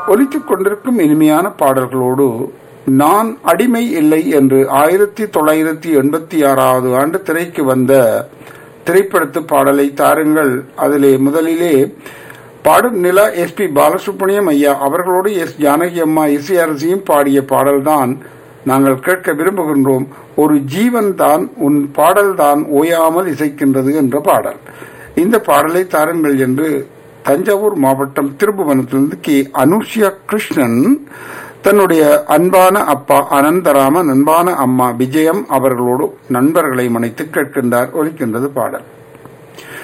ஒலித்துக் கொண்டிருக்கும் இனிமையான பாடல்களோடு நான் அடிமை இல்லை என்று ஆயிரத்தி தொள்ளாயிரத்தி எண்பத்தி ஆறாவது ஆண்டு திரைக்கு வந்த திரைப்படத்து பாடலை தாருங்கள் அதிலே முதலிலே பாடும் நிலா எஸ் பி பாலசுப்ரமணியம் ஐயா அவர்களோடு எஸ் ஜானகி அம்மா இசையரசியும் பாடிய பாடல்தான் நாங்கள் கேட்க விரும்புகின்றோம் ஒரு ஜீவன் தான் உன் பாடல்தான் ஓயாமல் இசைக்கின்றது என்ற பாடல் இந்த பாடலை தாருங்கள் என்று தஞ்சாவூர் மாவட்டம் திருப்புவனத்திலிருந்து கே அனுஷ்யா கிருஷ்ணன் தன்னுடைய அன்பான அப்பா அனந்தராமன் அன்பான அம்மா விஜயம் அவர்களோடு நண்பர்களை மனைத்து கேட்கின்றார் ஒலிக்கின்றது பாடல்